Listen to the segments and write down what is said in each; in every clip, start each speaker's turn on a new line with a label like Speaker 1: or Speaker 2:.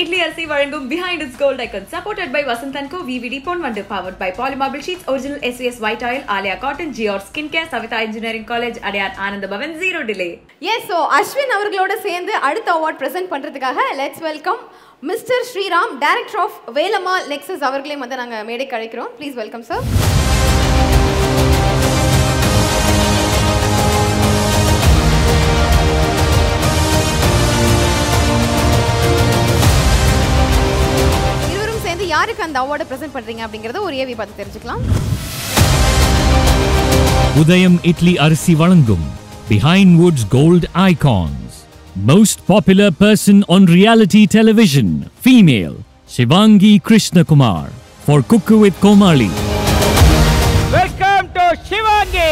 Speaker 1: இட்லி அரிசி வழங்கும் Behindwoods gold icon supported by வசந்தன் co VVD Pon Vandu powered by polymarble sheets original SVS white oil Aaliya cotton ஜியோர் skin care Savitha engineering college Adyar Ananda Bhavan zero delay
Speaker 2: yes so Ashwin அவர்களோட சேர்ந்து அடுத்த award present பண்றதுக்காக let's welcome mister Sriram director of Velammal Nexus அவர்களையும் வந்து நாங்கள் மேடைக்கு அழைக்கிறோம் ப்ளீஸ் வெல்கம் சார் இருவரும் சேர்ந்து யாருக்கு அந்த அவார்டை பிரசன்ட் பண்றீங்க அப்படிங்கறத ஒரு ஏவி பார்த்து தெரிஞ்சுக்கலாம்
Speaker 3: உதயம் இட்லி அரிசி வழங்கும் Behindwoods gold icons most popular person on reality television female Shivaangi Krishnakumar for cook with Comali
Speaker 4: welcome to Shivaangi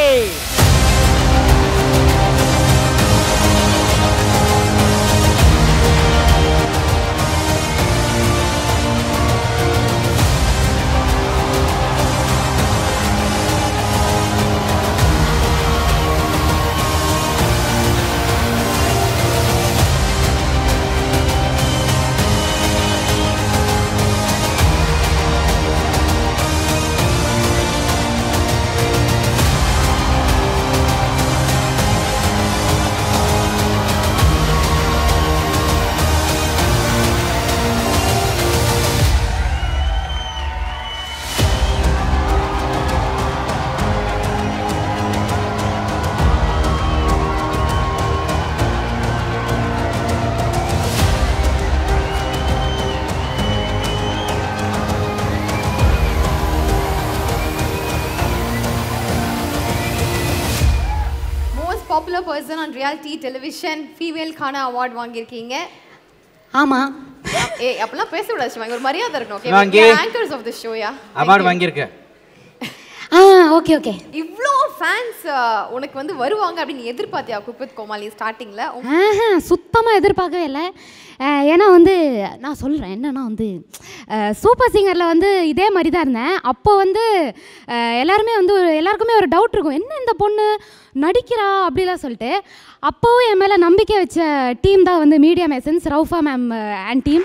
Speaker 2: most popular person on reality television ஃபீமேல்கான அவார்ட் வாங்கியிருக்கீங்க
Speaker 5: ஆமாம்
Speaker 2: ஏ அப்பெல்லாம் பேச விடாது சிவாங்கி ஒரு மரியாதை இருக்கணும்
Speaker 4: Shivaangi.
Speaker 2: Okay anchors of the ஷோயா
Speaker 4: அவார்டு வாங்கியிருக்கேன்
Speaker 5: ஆ ஓகே ஓகே
Speaker 2: இவ்ளோ ஃபேன்ஸ் உனக்கு வந்து வருவாங்க அப்படின்னு எதிர்பார்த்தியா குக்வித் கோமாளி ஸ்டார்டிங்ல
Speaker 5: ஆஹா சுத்தமாக எதிர்பார்க்கவே இல்லை அஹ், ஏன்னா வந்து நான் சொல்கிறேன் என்னன்னா வந்து அஹ், சூப்பர் சிங்கரில் வந்து இதே மாதிரி தான் இருந்தேன் அப்போ வந்து அஹ், எல்லாருமே வந்து ஒரு எல்லாருக்குமே ஒரு டவுட் இருக்கும் என்ன இந்த பொண்ணு நடிக்கிறா அப்படிலாம் சொல்லிட்டு அப்போவும் என் மேலே நம்பிக்கை வச்ச டீம் தான் வந்து media masons Raufa ma'am and team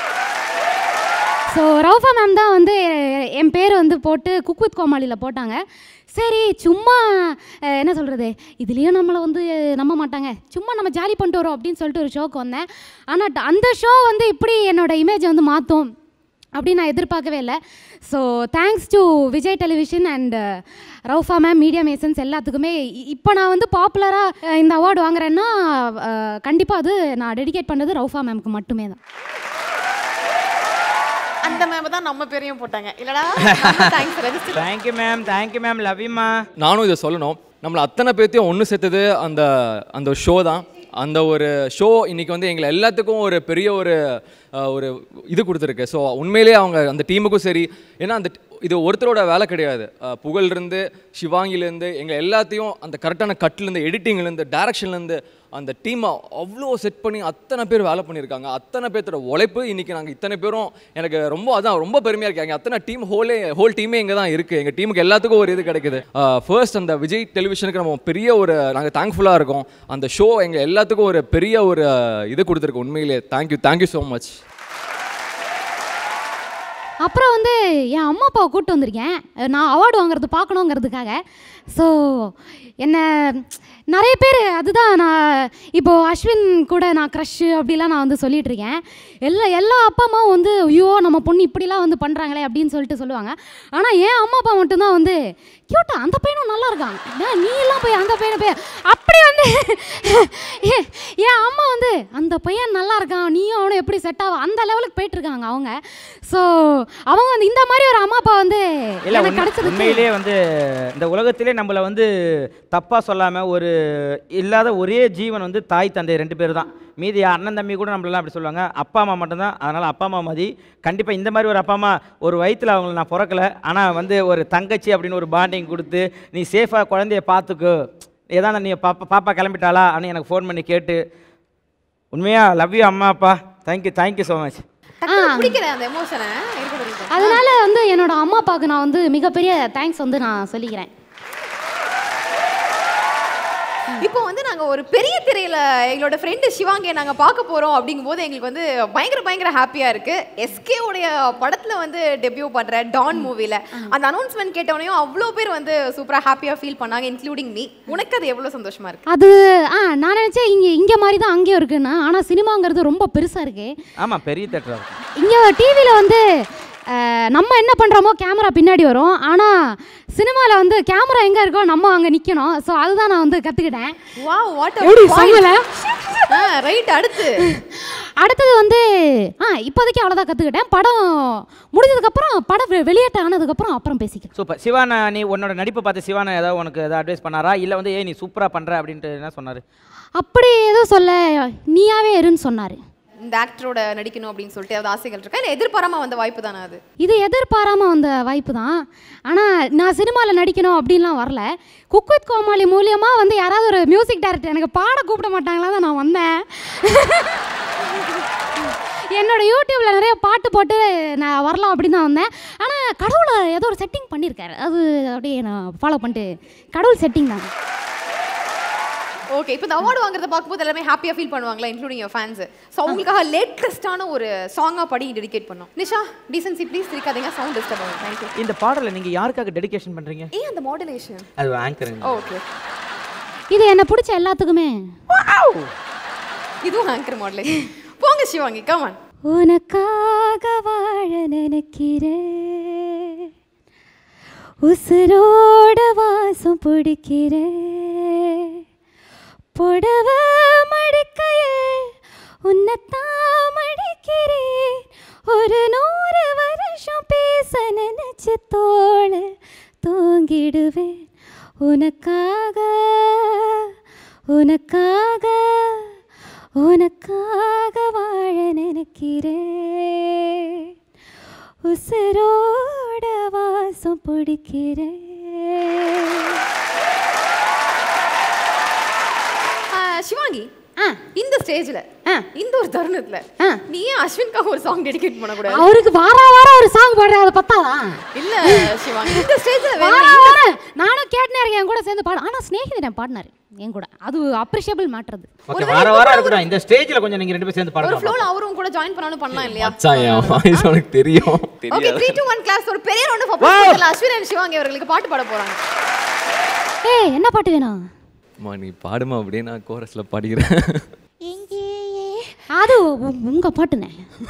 Speaker 5: so Raufa ma'am தான் வந்து என் பேர் வந்து போட்டு குக் வித் கோமாளியில் போட்டாங்க சரி சும்மா அஹ், என்ன சொல்கிறது இதுலேயும் நம்மளை வந்து நம்ப மாட்டாங்க சும்மா நம்ம ஜாலி பண்ணிட்டு வரோம் அப்படின்னு சொல்லிட்டு ஒரு ஷோக்கு வந்தேன் ஆனால் அந்த ஷோ வந்து இப்படி என்னோட இமேஜை வந்து மாற்றும் அப்படின்னு நான் எதிர்பார்க்கவே இல்லை so thanks to Vijay television and Raufa ma'am media masons எல்லாத்துக்குமே இ- இப்போ நான் வந்து பாப்புலராக இந்த அவார்டு வாங்குறேன்னா கண்டிப்பாக அது நான் டெடிகேட் பண்ணது ரவுஃபா மேம்க்கு மட்டுமே தான்
Speaker 2: அந்த மேம் தான் நம்ம பேரையும் போட்டாங்க இல்லடா thanks register
Speaker 4: thank you ma'am thank you ma'am love யூமா
Speaker 6: நானும் இதை சொல்லணும் நம்மளை அத்தனை பேர்த்தையும் ஒன்று சேர்த்தது அந்த அந்த ஷோ தான் அந்த ஒரு ஷோ இன்னைக்கு வந்து எங்களை எல்லாத்துக்கும் ஒரு பெரிய ஒரு அஹ், ஒரு இது கொடுத்துருக்கு ஸோ உண்மையிலேயே அவங்க அந்த டீமுக்கும் சரி ஏன்னா அந்த இது ஒருத்தரோட வேலை கிடையாது அஹ், புகழ்லேருந்து சிவாங்கிலேருந்து எங்களை எல்லாத்தையும் அந்த கரெக்டான கட்லேருந்து எடிட்டிங்லேருந்து டேரக்ஷன்லேருந்து அந்த டீமை அவ்வளோ செட் பண்ணி அத்தனை பேர் வேலை பண்ணியிருக்காங்க அத்தனை பேர்த்தோட உழைப்பு இன்னைக்கு நாங்கள் இத்தனை பேரும் எனக்கு ரொம்ப அதான் ரொம்ப பெருமையாக இருக்காங்க அத்தனை டீம் ஹோலே ஹோல் டீமே இங்கே தான் இருக்குது எங்கள் டீமுக்கு எல்லாத்துக்கும் ஒரு இது கிடைக்குது ஃபர்ஸ்ட் அந்த விஜய் டெலிவிஷனுக்கு நம்ம பெரிய ஒரு நாங்கள் தேங்க்ஃபுல்லாக இருக்கோம் அந்த ஷோ எங்கள் எல்லாத்துக்கும் ஒரு பெரிய ஒரு அஹ், இது கொடுத்துருக்கு உண்மையிலே தேங்க்யூ தேங்க்யூ ஸோ மச்
Speaker 5: அப்புறம் வந்து என் அம்மா அப்பாவை கூப்பிட்டு வந்திருக்கேன் நான் அவார்டு வாங்குறது பார்க்கணுங்கிறதுக்காக ஸோ என்ன நிறைய பேர் அதுதான் நான் இப்போது அஸ்வின் கூட நான் க்ரஷ்ஷு அப்படிலாம் நான் வந்து சொல்லிட்டு இருக்கேன் எல்லா எல்லா அப்பா அம்மாவும் வந்து ஐயோ நம்ம பொண்ணு இப்படிலாம் வந்து பண்ணுறாங்களே அப்படின்னு சொல்லிட்டு சொல்லுவாங்க ஆனால் என் அம்மா அப்பா மட்டும்தான் வந்து கியூட்டா அந்த பையனும் நல்லா இருக்கான் ஏன் நீ எல்லாம் போய் அந்த பையனை போய் அப்படி வந்து எ- என் அம்மா வந்து அந்த பையன் நல்லா இருக்கான் நீயும் அவனும் எப்படி செட் ஆகும் அந்த லெவலுக்கு போயிட்டு இருக்காங்க அவங்க ஸோ அவங்க வந்து இந்த மாதிரி ஒரு அம்மா அப்பா வந்து
Speaker 4: இல்ல
Speaker 5: எனக்கு
Speaker 4: உண்மை-
Speaker 5: கிடைச்சதுக்கு
Speaker 4: உண்மையிலேயே வந்து இந்த உலகத்திலே நம்மளை வந்து தப்பா சொல்லாம ஒரு இல்லாத ஒரே ஜீவன் வந்து தாய் தந்தை ரெண்டு பேர் தான் மீதி அண்ணன் தம்பி கூட நம்மளெல்லாம் அப்படி சொல்லுவாங்க அப்பா அம்மா மட்டும்தான் அதனால அப்பா அம்மா மதி கண்டிப்பா இந்த மாதிரி ஒரு அப்பா அம்மா ஒரு வயித்துல அவங்கள நான் பிறக்கல ஆனா வந்து ஒரு தங்கச்சி அப்படின்னு ஒரு பாண்டிங் கொடுத்து நீ சேஃபா குழந்தைய பார்த்துக்கோ ஏதாவது நீ பாப்பா பாப்பா கிளம்பிட்டாளா அப்படின்னு எனக்கு ஃபோன் பண்ணி கேட்டு உண்மையா லவ் யூ அம்மா அப்பா தேங்க்யூ தேங்க்யூ ஸோ மச்
Speaker 2: டக்குனு பிடிக்கிறேன் அந்த எமோஷனை இருக்கட்டும் இருக்கட்டும்.
Speaker 5: அதனால வந்து என்னோட அம்மா அப்பாவுக்கு நான் வந்து மிகப்பெரிய தேங்க்ஸ் வந்து நான் சொல்லிக்கிறேன்
Speaker 2: இப்போ வந்து நாங்க ஒரு பெரிய திரையில எங்களோட ஃப்ரெண்டு சிவாங்கியை நாங்க பார்க்க போறோம் அப்படிங்கும்போது எங்களுக்கு வந்து பயங்கர பயங்கர ஹாப்பியா இருக்கு எஸ்கே உடைய படத்துல வந்து டெபியூ பண்ற டான் மூவில அந்த அனௌன்ஸ்மெண்ட் கேட்டவனையும் அவ்வளோ பேர் வந்து சூப்பரா ஹாப்பியா ஃபீல் பண்ணாங்க இன்க்ளூடிங் மீ உனக்கு அது எவ்வளவு சந்தோஷமா இருக்கு
Speaker 5: அது ஆ நான் நினச்சேன் இங்கே இங்கே மாதிரி தான் அங்கேயும் இருக்குன்னு ஆனால் சினிமாங்கிறது ரொம்ப பெருசாக இருக்கு
Speaker 4: ஆமாம் பெரிய தேட்டராக இருக்கும்
Speaker 5: இங்கே டிவியில் வந்து அஹ், நம்ம என்ன பண்ணுறோமோ கேமரா பின்னாடி வரும் ஆனால் சினிமாவில் வந்து கேமரா எங்கே இருக்கோ நம்ம அங்கே நிற்கணும் ஸோ அதுதான் நான் வந்து கற்றுக்கிட்டேன்
Speaker 2: வாவ் வாட்
Speaker 5: எப்படி செம்மல?
Speaker 2: ரைட் அடுத்து
Speaker 5: அடுத்தது வந்து ஆ இப்போதைக்கு அவ்வளோதான் கற்றுக்கிட்டேன் படம் முடிஞ்சதுக்கப்புறம் படம் வெ- வெளியேற்ற ஆனதுக்கப்புறம் அப்புறம் பேசிக்கிறேன்
Speaker 4: சூப்பர் சிவானா நீ உன்னோட நடிப்பை பார்த்து சிவானா ஏதாவது உனக்கு ஏதாவது அட்வைஸ் பண்ணாரா இல்லை வந்து ஏய் நீ சூப்பராக பண்ணுற அப்படின்ட்டு என்ன சொன்னார்
Speaker 5: அப்படி எதுவும் சொல்ல நீயாவே இருன்னு சொன்னார்
Speaker 2: இந்த ஆக்டரோட நடிக்கணும் அப்படின்னு சொல்லிட்டு ஏதாவது ஆசைகள் இருக்கா இல்லை எதிர்பாராம வந்த வாய்ப்பு தானே அது
Speaker 5: இது எதிர்பாராமல் வந்த வாய்ப்பு தான் ஆனால் நான் சினிமாவில் நடிக்கணும் அப்படின்லாம் வரல குக் வித் கோமாளி மூலியமாக வந்து யாராவது ஒரு மியூசிக் டைரக்டர் எனக்கு பாட கூப்பிட மாட்டாங்களா தான் நான் வந்தேன் என்னோட யூடியூப்பில் நிறைய பாட்டு போட்டு நான் வரலாம் அப்படின்னு தான் வந்தேன் ஆனால் கடவுளை ஏதோ ஒரு செட்டிங் பண்ணியிருக்காரு அது அப்படியே நான் ஃபாலோ பண்ணிட்டு கடவுள் செட்டிங் தான்
Speaker 2: ஓகே இப்போ இந்த அவார்டு வாங்குறத பார்க்கும்போது எல்லாமே ஹாப்பியாக ஃபீல் பண்ணுவாங்களா இன்க்ளூடிங் யோர் ஃபேன்ஸ் ஸோ அவங்களுக்காக லேட்டஸ்டான ஒரு சாங்காக படி டெடிகேட் பண்ணோம் நிஷா டீசன்சி ப்ளீஸ் இருக்காதீங்க சவுண்ட் டிஸ்டர்ப் ஆகும் தேங்க்யூ
Speaker 4: இந்த பாடலை நீங்கள் யாருக்காக டெடிகேஷன் பண்ணுறீங்க
Speaker 2: ஏன் அந்த மாடுலேஷன்
Speaker 4: அது ஆங்கருங்க
Speaker 2: ஓகே
Speaker 5: இது என்னை பிடிச்ச எல்லாத்துக்குமே
Speaker 2: இதுவும் ஆங்கர் மாடுலேஷன் போங்க சிவாங்கி கமான்
Speaker 5: உனக்காக வாழ நினைக்கிறேன் உசுரோட வாசம் பிடிக்கிறேன் புடவ மடிக்கையில் உன்னைத்தான் மடிக்கிறேன் ஒரு நூறு வருஷம் பேச நினைச்சு தோள தூங்கிடுவேன் உனக்காக உனக்காக உனக்காக வாழ நினைக்கிறேன் உசுரோட வாசம் பிடிக்கிறேன்
Speaker 2: சிவாங்கி
Speaker 5: ஆ.
Speaker 2: இந்த ஸ்டேஜ்ல
Speaker 5: ஆ.
Speaker 2: இந்த ஒரு தருணத்துல
Speaker 5: ஆ.
Speaker 2: நீ ஏன் அஸ்வின்காக ஒரு சாங் டெடிகேட் பண்ணக்கூடாது
Speaker 5: அவருக்கு வாரா வாரம் ஒரு சாங் பாடுறேன் அதை பத்தாதா
Speaker 2: இல்ல சிவாங்கி இந்த ஸ்டேஜ்ல
Speaker 5: வாரா வாரம் நானும் கேட்டேன் இருக்கேன் என் கூட சேர்ந்து பாடு ஆனா ஸ்நேகிதன் பாடினாரு என் கூட அது அப்ரிஷியபிள் மேட்டர்
Speaker 4: ஓகே வார வாரம் இருக்கட்டும் இந்த ஸ்டேஜில் கொஞ்சம் நீங்கள் ரெண்டு பேரும் சேர்ந்து
Speaker 2: ஒரு
Speaker 4: பாடலாம்
Speaker 2: ஃப்ளோல அவரும் கூட ஜாயின் பண்ணாலும் பண்ணலாம் இல்லையா
Speaker 6: மச்சான் என் வாய்ஸ் உனக்கு தெரியும்
Speaker 2: ஓகே 3 2 1 கிளாஸ் ஒரு பெரிய round of applause Ashwin and Shivaangi அவர்களுக்கு பாட்டு பாட போறாங்க
Speaker 5: ஏய் என்ன பாட்டு வேணும்
Speaker 6: அம்மா நீ பாடுமா அப்படியே நான் கோரஸில் பாடிக்கிறேன்
Speaker 5: அது உ- உங்க பாட்டுனே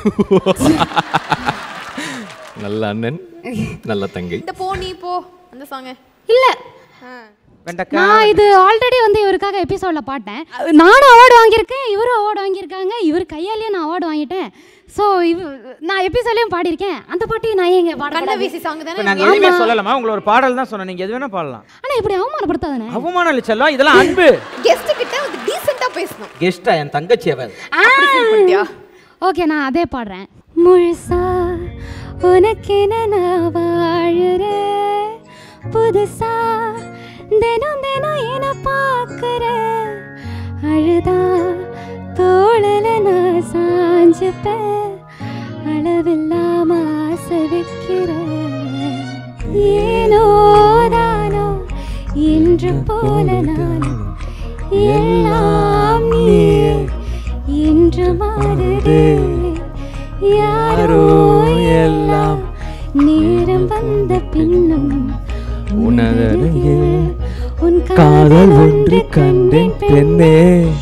Speaker 6: நல்ல அண்ணன் நல்ல தங்கை
Speaker 2: இந்த போ நீ போ அந்த சாங்
Speaker 5: இல்ல
Speaker 4: வெண்டக்கா
Speaker 5: நான் இது ஆல்ரெடி வந்து இவருக்காக எபிசோட்ல பாட்டேன் நானும் அவார்டு வாங்கியிருக்கேன் இவரும் அவார்டு வாங்கியிருக்காங்க இவர் கையாலேயே நான் அவார்டு வாங்கிட்டேன் ஸோ இவ நான் எபிசோட்லயும் பாடியிருக்கேன் அந்த பாட்டையும் நான் ஏங்க
Speaker 2: கண்ண
Speaker 5: பாட
Speaker 2: வீசி சாங்
Speaker 4: இப்போ
Speaker 2: தானே
Speaker 4: நாங்கள் எதுவுமே சொல்லலாமா உங்களை ஒரு பாடல் தான் சொன்னோம் நீங்கள் எது வேணால் பாடலாம்
Speaker 5: ஆனா இப்படி அவமானப்படுத்தாதானே
Speaker 4: அவமானம் இல்லை செல்லம் இதெல்லாம் அன்பு
Speaker 2: கெஸ்ட் கிட்ட வந்து டீசெண்டா பேசணும்
Speaker 4: கெஸ்டா என் தங்கச்சி அவள்
Speaker 2: அப்படி ஃபீல் பண்ணிட்டியா
Speaker 5: ஓகே நான் அதே பாடுறேன் முழுசா உனக்கென நான் வாழுறேன் புதுசா தினம் தினம் என பார்க்குறேன் அழுதா தோழல நான் சாஞ்சுப்பேன் அளவில்லாம ஆசை வைக்கிறேன் ஏனோ தானோ என்று போல நானும் எல்லாம் நீயே இன்று மாறுதே யாரோ எல்லாம் நேரம் வந்த பின்னும்
Speaker 6: உனதருகில்
Speaker 5: உன் காதல் ஒன்று கண்டேன் பெண்ணே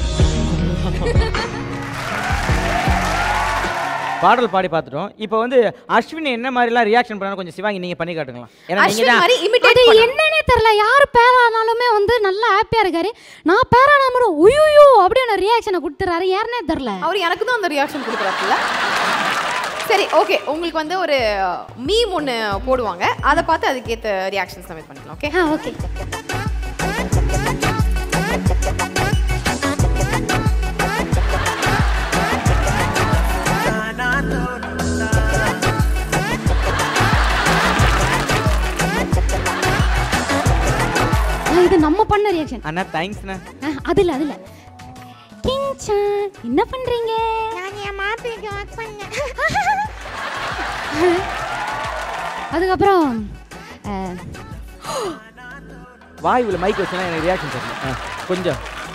Speaker 4: பாடல் பாடி பார்த்துட்டோம் இப்போ வந்து அஸ்வினி என்ன மாதிரிலாம் ரியாக்ஷன் பண்ணாலும் கொஞ்சம் சிவாங்கி நீங்கள் பண்ணி காட்டுங்களா ஏன்னா நீங்கள்
Speaker 2: அஸ்வின்
Speaker 4: தான்
Speaker 2: மாதிரி இமிடேட்
Speaker 5: அது என்னன்னே தெரியல யார் பேரானாலுமே வந்து நல்லா ஹாப்பியா இருக்காரு நான் பேரானா மட்டும் உயூயோ அப்படின்னு ரியாக்ஷனை கொடுத்துறாரு யாருன்னே தெரியல
Speaker 2: அவர் எனக்கு தான் அந்த ரியாக்ஷன் கொடுக்குறாப்புல சரி ஓகே உங்களுக்கு வந்து ஒரு மீம் ஒன்று போடுவாங்க அதை பார்த்து அதுக்கேற்ற ரியாக்ஷன்ஸ் நம்ம இது பண்ணிக்கலாம் ஓகே
Speaker 5: ஆ ஓகே இது நம்ம பண்ண ரியாக்ஷன்
Speaker 4: அண்ணா தேங்க்ஸ்ண்ணா
Speaker 5: அது இல்ல அது இல்ல கிங்சா என்ன பண்றீங்க நான் என் மாப்பிளைக்கு ஒர்க் பண்ணேன் அதுக்கப்புறம் அஹ்,
Speaker 4: வாயுவில் மைக் வச்சுனா எனக்கு ரியாக்ஷன் தெரியல ஆ, கொஞ்சம்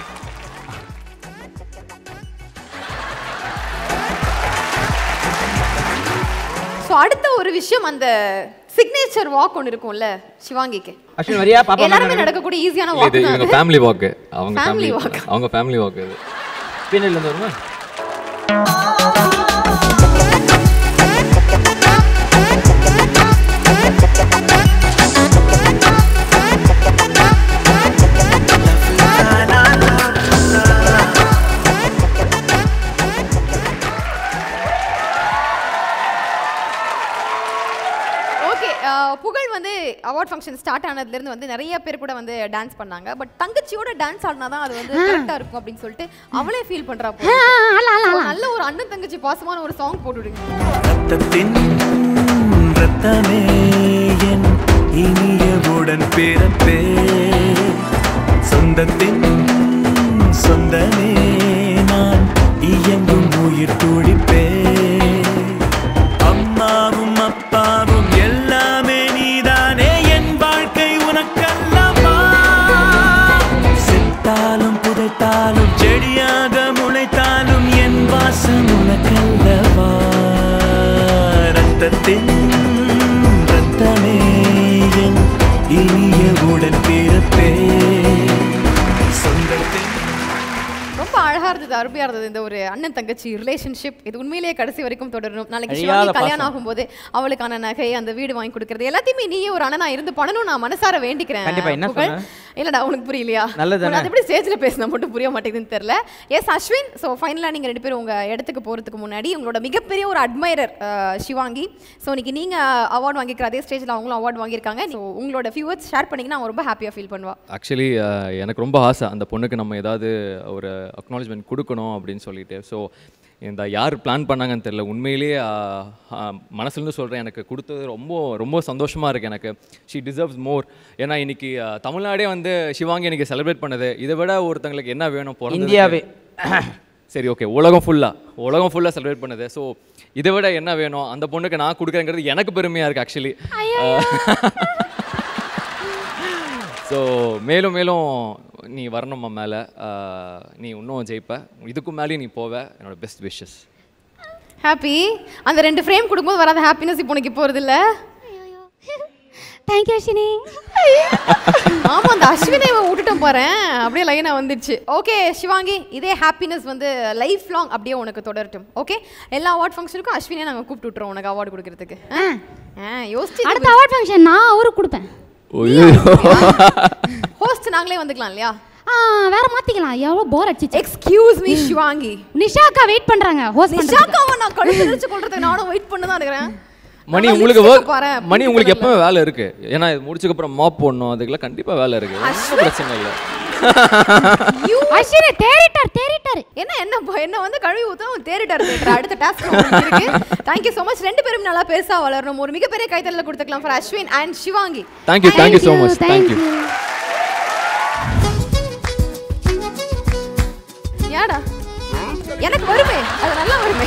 Speaker 2: அடுத்த ஒரு விஷயம் அந்த சிக்னேச்சர் வாக் ஒன்று இருக்கும்ல சிவாங்கிக்கு
Speaker 4: அஸ்வின் வரியா பாப்பா
Speaker 2: எல்லாருமே நடக்கக்கூடிய ஈஸியான
Speaker 6: இல்ல,
Speaker 2: வாக்
Speaker 6: இது இவங்க ஃபேமிலி வாக்கு அவங்க
Speaker 2: Family
Speaker 6: ஃபேமிலி
Speaker 2: walk.
Speaker 6: அவங்க ஃபேமிலி வாக்கு இது
Speaker 4: பின்னணில இருந்து வருமா
Speaker 2: ஓகே புகழ் வந்து அவார்ட் ஃபங்க்ஷன் ஸ்டார்ட் ஆனதுலேருந்து வந்து நிறைய பேர் கூட வந்து டான்ஸ் பண்ணாங்க பட் தங்கச்சியோட டான்ஸ் ஆடினா தான் அது வந்து கரெக்டாக இருக்கும் அப்படின்னு சொல்லிட்டு அவளே ஃபீல் பண்ணுறா
Speaker 5: ஆ, அல்ல அல்ல
Speaker 2: So, நல்ல ஒரு அண்ணன் தங்கச்சி பாசமான ஒரு சாங் போட்டு விடுங்க
Speaker 7: ரத்தத்தின் ரத்தமே என் இனியவுடன் பிறப்பே சொந்தத்தின் சொந்தமே நான் இயங்கும் உயிர் துடிப்பே அம்மாவும் அப்பாவும் எல்லாமே நீதானே என் வாழ்க்கை உனக்கல்லவா செத்தாலும் புதைத்தாலும் செடியாக முளைத்தாலும் என் வாசம் உனக்கல்லவா ரத்தத்தின் ரத்தமே என் இனிய உடன் பிறப்பே சொந்தத்தின்
Speaker 2: ரொம்ப அழகா இருந்தது அருமையா இருந்தது இந்த ஒரு அண்ணன் தங்கச்சி ரிலேஷன்ஷிப் இது உண்மையிலேயே கடைசி வரைக்கும் தொடரணும் நாளைக்கு
Speaker 4: அழியாத
Speaker 2: சிவாங்கி
Speaker 4: பாசம்.
Speaker 2: கல்யாணம் ஆகும்போது அவளுக்கான நகை அந்த வீடு வாங்கி கொடுக்கறது எல்லாத்தையுமே நீயே ஒரு அண்ணனா இருந்து பண்ணணும் நான் மனசார வேண்டிக்கிறேன்
Speaker 4: கண்டிப்பா, என்ன
Speaker 2: புகழ்.
Speaker 4: சொன்ன?
Speaker 2: இல்லடா உனக்கு புரியலையா
Speaker 4: நல்லதுதானே?
Speaker 2: உனக்கு அது எப்படி ஸ்டேஜ்ல பேசினா மட்டும் புரிய மாட்டேங்குதுன்னு தெரியல எஸ் அஸ்வின் ஸோ ஃபைனலாக நீங்க ரெண்டு பேரும் உங்க இடத்துக்கு போறதுக்கு முன்னாடி உங்களோட மிகப்பெரிய ஒரு அட்மைரர் சிவாங்கி ஸோ இன்னைக்கு நீங்க அவார்ட் வாங்கிக்கிற அதே ஸ்டேஜ்ல அவங்களும் அவார்ட் வாங்கியிருக்காங்க ஸோ உங்களோட ஃபியூவர்ஸ் ஷேர் பண்ணீங்கன்னா அவங்க ரொம்ப ஹாப்பியா ஃபீல் பண்ணுவா
Speaker 6: ஆக்சுவலி எனக்கு ரொம்ப ஆசை அந்த பொண்ணுக்கு நம்ம ஏதாவது ஒரு அக்னாலஜ்மெண்ட் கொடுக்கணும் அப்படின்னு சொல்லிட்டு ஸோ இந்த யார் பிளான் பண்ணாங்கன்னு தெரியல உண்மையிலேயே அஹ், அஹ், மனசுலேருந்து சொல்கிறேன் எனக்கு கொடுத்தது ரொம்ப ரொம்ப சந்தோஷமாக இருக்குது எனக்கு ஷீ டிசர்வ்ஸ் மோர் ஏன்னா இன்னைக்கு அஹ், தமிழ்நாடே வந்து சிவாங்கி இன்னைக்கு செலிப்ரேட் பண்ணது இதை விட ஒருத்தங்களுக்கு என்ன வேணும் பிறந்ததுக்கு?
Speaker 4: இந்தியாவே.
Speaker 6: சரி ஓகே உலகம் ஃபுல்லாக உலகம் ஃபுல்லாக செலிப்ரேட் பண்ணுது ஸோ இதை விட என்ன வேணும் அந்த பொண்ணுக்கு நான் கொடுக்குறேங்கிறது எனக்கு பெருமையாக இருக்குது ஆக்சுவலி ஸோ மேலும் மேலும் நீ வரணும்மா மேலே நீ இன்னும் ஜெயிப்ப இதுக்கும் மேலேயும் நீ போவ என்னோட பெஸ்ட் விஷஸ்
Speaker 2: ஹாப்பி அந்த ரெண்டு ஃப்ரேம் கொடுக்கும்போது வராத ஹாப்பினஸ் இப்போ உனக்கு போறது இல்ல
Speaker 5: தேங்க்யூ அஸ்வினி
Speaker 2: ஆமா அந்த அஸ்வினை விட்டுட்டோம் பாறேன் அப்படியே லைனா வந்துடுச்சு ஓகே சிவாங்கி இதே ஹாப்பினஸ் வந்து லைஃப் லாங் அப்படியே உனக்கு தொடரட்டும் ஓகே எல்லா அவார்ட் ஃபங்க்ஷனுக்கும் அஸ்வினை நாங்க கூப்பிட்டு விட்டுறோம் உனக்கு அவார்டு கொடுக்கறதுக்கு ஆ? ஆ, யோசிச்சு
Speaker 5: அடுத்த அவார்ட் ஃபங்க்ஷன் நான் அவருக்கு கொடுப்பேன்
Speaker 2: ஹோஸ்ட் நாங்களே வந்துக்கலாம் இல்லையா
Speaker 5: ஆ வேற மாத்திக்கலாம் எவ்வளோ போர் அடிச்சிச்சு
Speaker 2: எக்ஸ்கியூஸ் மீ சிவாங்கி
Speaker 5: நிஷாக்கா வெயிட் பண்றாங்க ஹோஸ்ட் பண்றதுக்கு
Speaker 2: நிஷாக்காவை நான் கழுத்து நிறுச்சு கொள்றதுக்கு நானும் வெயிட் பண்ணி தான் இருக்கிறேன்
Speaker 6: மணி
Speaker 2: நல்லா
Speaker 6: உங்களுக்கு
Speaker 2: lipstick
Speaker 6: work-
Speaker 2: பாரேன்,
Speaker 6: மணி
Speaker 2: pink
Speaker 6: உங்களுக்கு
Speaker 2: colourல.
Speaker 6: எப்பவுமே வேலை இருக்கு ஏன்னா இது முடிச்சதுக்கப்புறம் மாப் போடணும் அதுக்கெல்லாம் கண்டிப்பாக வேலை இருக்கு ஒன்றும் பிரச்சனை இல்லை
Speaker 5: அஸ்வினி தேறிட்டார் தேறிட்டார்
Speaker 2: என்ன என்ன ப- என்ன வந்து கழுவி ஊத்தா அவன் தேறிட்டார் தேட்டர் அடுத்த டாஸ்க் இருக்கு தேங்க்யூ so மச் ரெண்டு பேரும் நல்லா பெருசா வளரணும் ஒரு மிகப்பெரிய கைத்தறல கொடுத்துக்கலாம் for Ashwin and Shivaangi
Speaker 6: thank you thank you so much thank you
Speaker 2: ஏடா எனக்கு வருமே அது நல்லா வருமே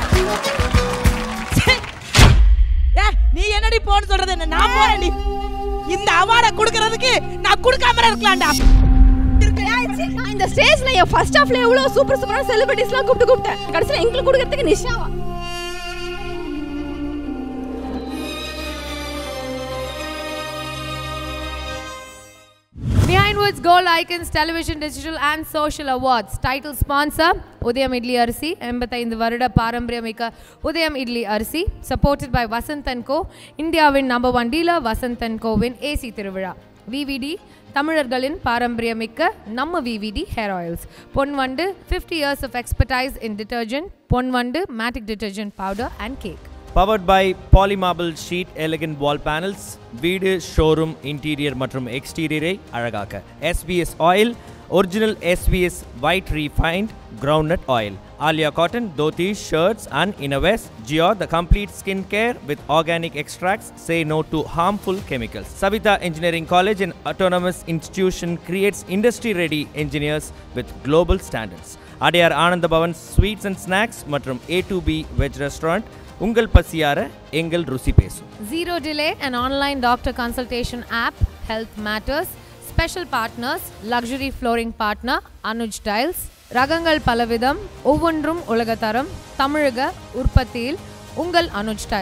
Speaker 8: ஏ, நீ என்னடி போன்னு சொல்றது என்ன நான் போறேன்டி இந்த அவார்டை கொடுக்கறதுக்கு நான் கொடுக்காம இருக்கலாம்டா
Speaker 2: நான் இந்த ஸ்டேஜ்ல என் ஃபர்ஸ்ட் ஹாஃப்ல எவ்வளவு சூப்பர் சூப்பரான செலிபிரிட்டிஸ்லாம் கூப்பிட்டு கூப்பிட்டேன் கடைசில எங்களுக்கு கொடுக்கறதுக்கு நிஷாவா
Speaker 9: Behind Woods Gold Icons Television Digital and Social Awards Title Sponsor உதயம் இட்லி அரிசி எண்பத்தைந்து வருட பாரம்பரியமிக்க உதயம் இட்லி அரிசி Supported by Vasanth and co இந்தியாவின் number one dealer Vasanth and கோவின் ஏசி திருவிழா விவிடி தமிழர்களின் பாரம்பரியமிக்க நம்ம VVD hair oils Ponvandu fifty years of expertise in detergent Ponvandu matic detergent powder and cake
Speaker 10: powered by polymarble sheet elegant wall panels வீடு ஷோரூம் இன்டீரியர் மற்றும் எக்ஸ்டீரியரை அழகாக்க SPS oil original SPS white refined groundnut oil Aaliya cotton dhotis shirts and innerwears Jio the complete skin care with organic extracts say no to harmful chemicals savita engineering college an autonomous institution creates industry ready engineers with global standards Adyar Ananda Bhavan sweets and snacks மற்றும் A to B veg restaurant உங்கள் பசியார எங்கள் ருசி பேசும்
Speaker 9: Zero Delay, an online doctor consultation app, Health Matters. Special partners, luxury flooring partner, Anuj Tiles. ரகங்கள் பலவிதம் ஒவ்வொன்றும் உலகத்தரம் தமிழக உற்பத்தியில் உங்கள் Anuj tiles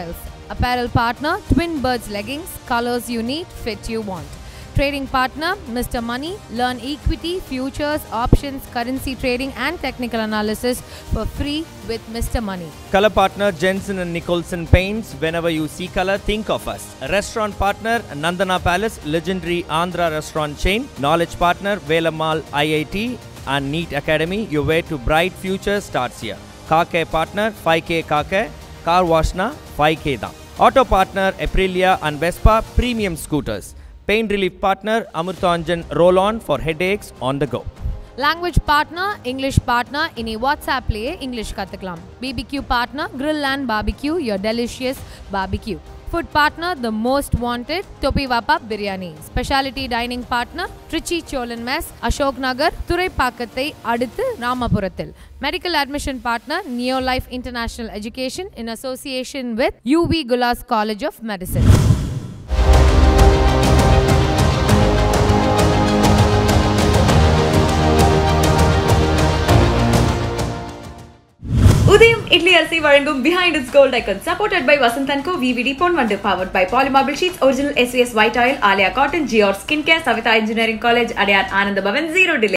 Speaker 9: Apparel partner Twin Birds Leggings, colors you need, fit you want. Trading partner Mr. Money. Learn equity, futures, options, currency trading, and technical analysis for free with Mr. Money.
Speaker 10: Color partner Jensen and Nicholson Paints. Whenever you see color, think of us. Restaurant partner Nandana Palace, legendary Andhra restaurant chain. Knowledge partner Velamal IIT and NEET Academy. Your way to bright future starts here. Car care partner 5K Car Care. Car washna 5K தான். Auto partner Aprilia and Vespa premium scooters. Pain relief partner Amurthanjan Roll On for headaches on the go.
Speaker 9: Language partner English partner இனி வாட்ஸ்அப்லேயே English கற்றுக்கலாம் BBQ partner grill and barbecue your delicious barbecue food partner the most wanted Thoppi Vaappa biryani speciality dining partner Trichy Chozhan mess Ashok Nagar துறைப்பாக்கத்தை அடுத்து ராமபுரத்தில் medical admission partner neo life international education in association with UV Gullas college of medicine
Speaker 1: Udhayam idli அரிசி வழங்கும் Behindwoods gold icon supported by Vasanth and co VVD Pon Vandu powered by polymarble sheets original SVS white oil Aaliya cotton ஜியோர் skin care Savitha engineering college Adyar Ananda Bhavan zero delay